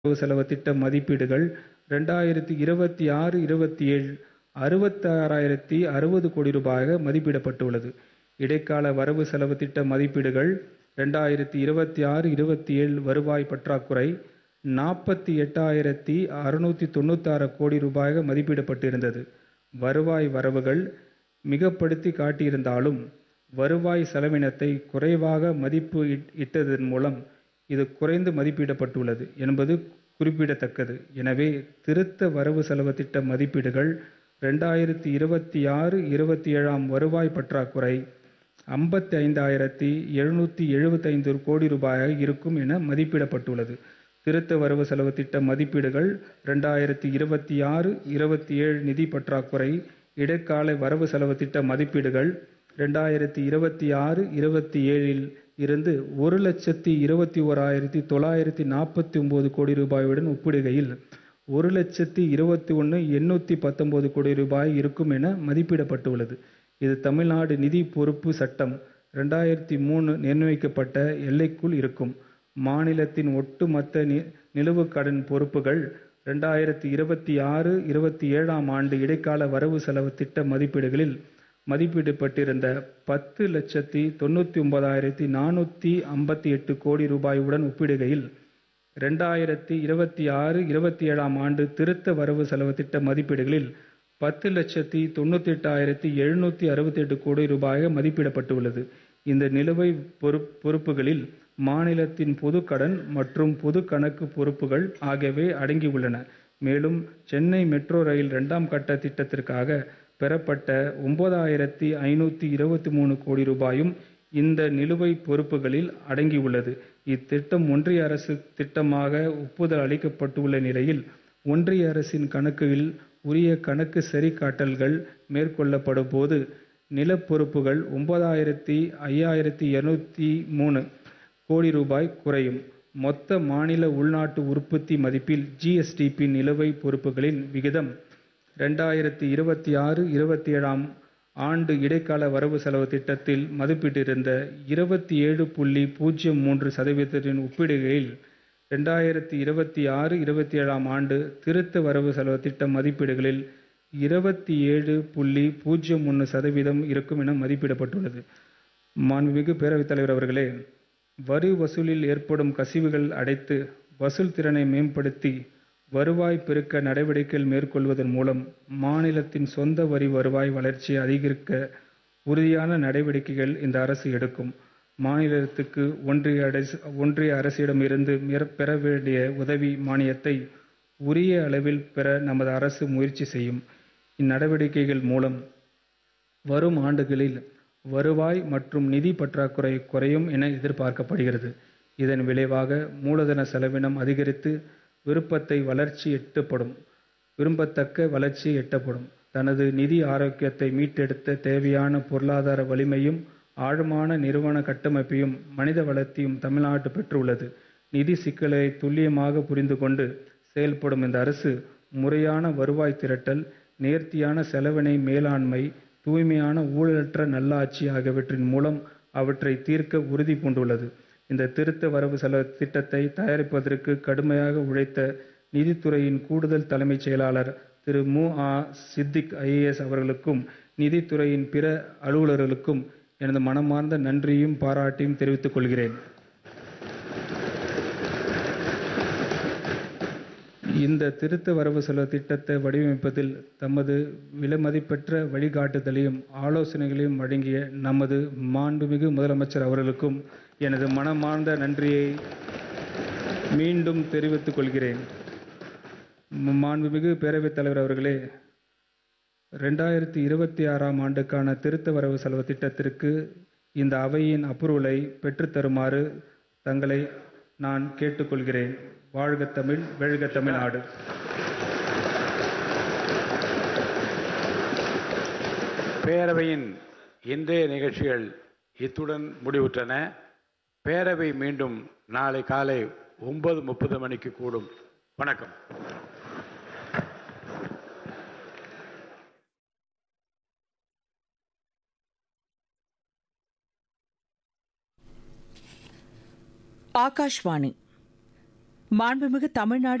வரவு செலவு திட்ட மதிப்பீடுகள் ரெண்டாயிரத்தி இருபத்தி ஆறு இருபத்தி ஏழு அறுபத்தாறாயிரத்தி அறுபது கோடி ரூபாயாக மதிப்பிடப்பட்டுள்ளது இடைக்கால வரவு செலவு திட்ட மதிப்பீடுகள் ரெண்டாயிரத்தி இருபத்தி ஆறு இருபத்தி ஏழு வருவாய் பற்றாக்குறை நாற்பத்தி எட்டாயிரத்தி அறுநூற்றி தொண்ணூத்தாறு கோடி ரூபாயாக மதிப்பிடப்பட்டிருந்தது வருவாய் வரவுகள் மிகப்படுத்தி காட்டியிருந்தாலும் வருவாய் செலவினத்தை குறைவாக மதிப்பு இட்டதன் மூலம் இது குறைந்து மதிப்பிடப்பட்டுள்ளது என்பது குறிப்பிடத்தக்கது எனவே திருத்த வரவு செலவு திட்ட மதிப்பீடுகள் ரெண்டாயிரத்தி இருபத்தி ஆறு இருபத்தி ஏழாம் வருவாய் பற்றாக்குறை ஐம்பத்தி ஐந்தாயிரத்தி எழுநூற்றி எழுபத்தைந்து கோடி ரூபாயாக இருக்கும் என மதிப்பிடப்பட்டுள்ளது திருத்த வரவு செலவு திட்ட மதிப்பீடுகள் ரெண்டாயிரத்தி இருபத்தி ஆறு இருபத்தி ஏழு நிதி பற்றாக்குறை இடைக்கால வரவு செலவு திட்ட மதிப்பீடுகள் ரெண்டாயிரத்தி இருபத்தி ஆறு இருபத்தி ஏழில் இருந்து ஒரு லட்சத்தி இருபத்தி ஓராயிரத்தி தொள்ளாயிரத்தி நாற்பத்தி ஒம்பது கோடி ரூபாயுடன் ஒப்பிடுகையில் ஒரு லட்சத்தி இருபத்தி ஒன்று எண்ணூற்றி பத்தொம்போது கோடி ரூபாய் இருக்கும் என மதிப்பிடப்பட்டுள்ளது இது தமிழ்நாடு நிதி பொறுப்பு சட்டம் ரெண்டாயிரத்தி மூணு நிர்ணயிக்கப்பட்ட எல்லைக்குள் இருக்கும் மாநிலத்தின் ஒட்டுமொத்த நி நிலுவுக் கடன் பொறுப்புகள் ரெண்டாயிரத்தி இருபத்தி ஆறு இருபத்தி ஏழாம் ஆண்டு இடைக்கால வரவு செலவு திட்ட மதிப்பீடுகளில் மதிப்பிடப்பட்டிருந்த பத்து லட்சத்தி தொண்ணூற்றி ஒன்பதாயிரத்தி நானூற்றி ஐம்பத்தி எட்டு கோடி ரூபாயுடன் ஒப்பிடுகையில் ரெண்டாயிரத்தி இருபத்தி ஆறு இருபத்தி ஏழாம் ஆண்டு திருத்த வரவு செலவு திட்ட மதிப்பீடுகளில் பத்து லட்சத்தி தொண்ணூற்றி எட்டாயிரத்தி எழுநூற்றி அறுபத்தி எட்டு கோடி ரூபாயாக மதிப்பிடப்பட்டுள்ளது இந்த நிலுவை பொறுப் பொறுப்புகளில் மாநிலத்தின் பொதுக்கடன் மற்றும் பொது கணக்கு பொறுப்புகள் ஆகியவை அடங்கியுள்ளன மேலும் சென்னை மெட்ரோ ரயில் இரண்டாம் கட்ட திட்டத்திற்காக பெறப்பட்ட ஒன்பதாயிரத்தி ஐநூற்றி இருபத்தி மூணு கோடி ரூபாயும் இந்த நிலுவை பொறுப்புகளில் அடங்கியுள்ளது இத்திட்டம் ஒன்றிய அரசு திட்டமாக ஒப்புதல் அளிக்கப்பட்டுள்ள நிலையில் ஒன்றிய அரசின் கணக்குகளில் உரிய கணக்கு சரிகாட்டல்கள் மேற்கொள்ளப்படும் போது நிலப்பொறுப்புகள் ஒன்பதாயிரத்தி ஐயாயிரத்தி இருநூத்தி மூணு கோடி ரூபாய் குறையும் மொத்த மாநில உள்நாட்டு உற்பத்தி மதிப்பில் ஜிஎஸ்டிபி நிலுவை பொறுப்புகளின் விகிதம் ரெண்டாயிரத்தி இருபத்தி ஆறு இருபத்தி ஏழாம் ஆண்டு இடைக்கால வரவு செலவு திட்டத்தில் மதிப்பிட்டிருந்த இருபத்தி ஏழு புள்ளி பூஜ்ஜியம் மூன்று சதவீதத்தின் ஒப்பிடுகையில் ரெண்டாயிரத்தி இருபத்தி ஆறு இருபத்தி ஏழாம் ஆண்டு திருத்த வரவு செலவு திட்ட மதிப்பீடுகளில் இருபத்தி ஏழு புள்ளி பூஜ்ஜியம் ஒன்று சதவீதம் இருக்கும் என மதிப்பிடப்பட்டுள்ளது மாண்புமிகு பேரவைத் தலைவர் அவர்களே வரி வசூலில் ஏற்படும் கசிவுகள் அடைத்து வசூல் திறனை மேம்படுத்தி வருவாய் பெருக்க நடவடிக்கைகள் மேற்கொள்வதன் மூலம் மாநிலத்தின் சொந்த வரி வருவாய் வளர்ச்சியை அதிகரிக்க உறுதியான நடவடிக்கைகள் இந்த அரசு எடுக்கும் மாநிலத்துக்கு ஒன்றிய அரசு ஒன்றிய அரசிடமிருந்து பெற வேண்டிய உதவி மானியத்தை உரிய அளவில் பெற நமது அரசு முயற்சி செய்யும் இந்நடவடிக்கைகள் மூலம் வரும் ஆண்டுகளில் வருவாய் மற்றும் நிதி பற்றாக்குறை குறையும் என எதிர்பார்க்கப்படுகிறது இதன் விளைவாக மூலதன செலவினம் அதிகரித்து விருப்பத்தை வளர்ச்சி எட்டப்படும் விரும்பத்தக்க வளர்ச்சி எட்டப்படும் தனது நிதி ஆரோக்கியத்தை மீட்டெடுத்த தேவையான பொருளாதார வலிமையும் ஆழமான நிறுவன கட்டமைப்பையும் மனித வளத்தையும் தமிழ்நாடு பெற்றுள்ளது நிதி சிக்கலை துல்லியமாக புரிந்து கொண்டு செயல்படும் இந்த அரசு முறையான வருவாய் திரட்டல் நேர்த்தியான செலவினை மேலாண்மை தூய்மையான ஊழலற்ற நல்லாட்சி ஆகியவற்றின் மூலம் அவற்றை தீர்க்க உறுதி பூண்டுள்ளது இந்த திருத்த வரவு செலவு திட்டத்தை தயாரிப்பதற்கு கடுமையாக உழைத்த நிதித்துறையின் கூடுதல் தலைமைச் செயலாளர் திரு மு ஆ சித்திக் ஐஏஎஸ் அவர்களுக்கும் நிதித்துறையின் பிற அலுவலர்களுக்கும் எனது மனமார்ந்த நன்றியும் பாராட்டியும் தெரிவித்துக் கொள்கிறேன் இந்த திருத்த வரவு செலவு திட்டத்தை வடிவமைப்பதில் தமது விலைமதிப்பற்ற வழிகாட்டுதலையும் ஆலோசனைகளையும் வழங்கிய நமது மாண்புமிகு முதலமைச்சர் அவர்களுக்கும் எனது மனமார்ந்த நன்றியை மீண்டும் தெரிவித்துக் கொள்கிறேன் மாண்புமிகு பேரவைத் தலைவர் அவர்களே ரெண்டாயிரத்தி இருபத்தி ஆறாம் ஆண்டுக்கான திருத்த வரவு செலவு திட்டத்திற்கு இந்த அவையின் அப்ரூவலை பெற்றுத்தருமாறு தங்களை நான் கேட்டுக்கொள்கிறேன் வாழ்க தமிழ் வெழ்க தமிழ்நாடு பேரவையின் இன்றைய நிகழ்ச்சிகள் இத்துடன் முடிவுற்றன பேரவை மீண்டும் நாளை காலை ஒன்பது முப்பது மணிக்கு கூடும் வணக்கம் ஆகாஷ்வாணி மாண்புமிகு தமிழ்நாடு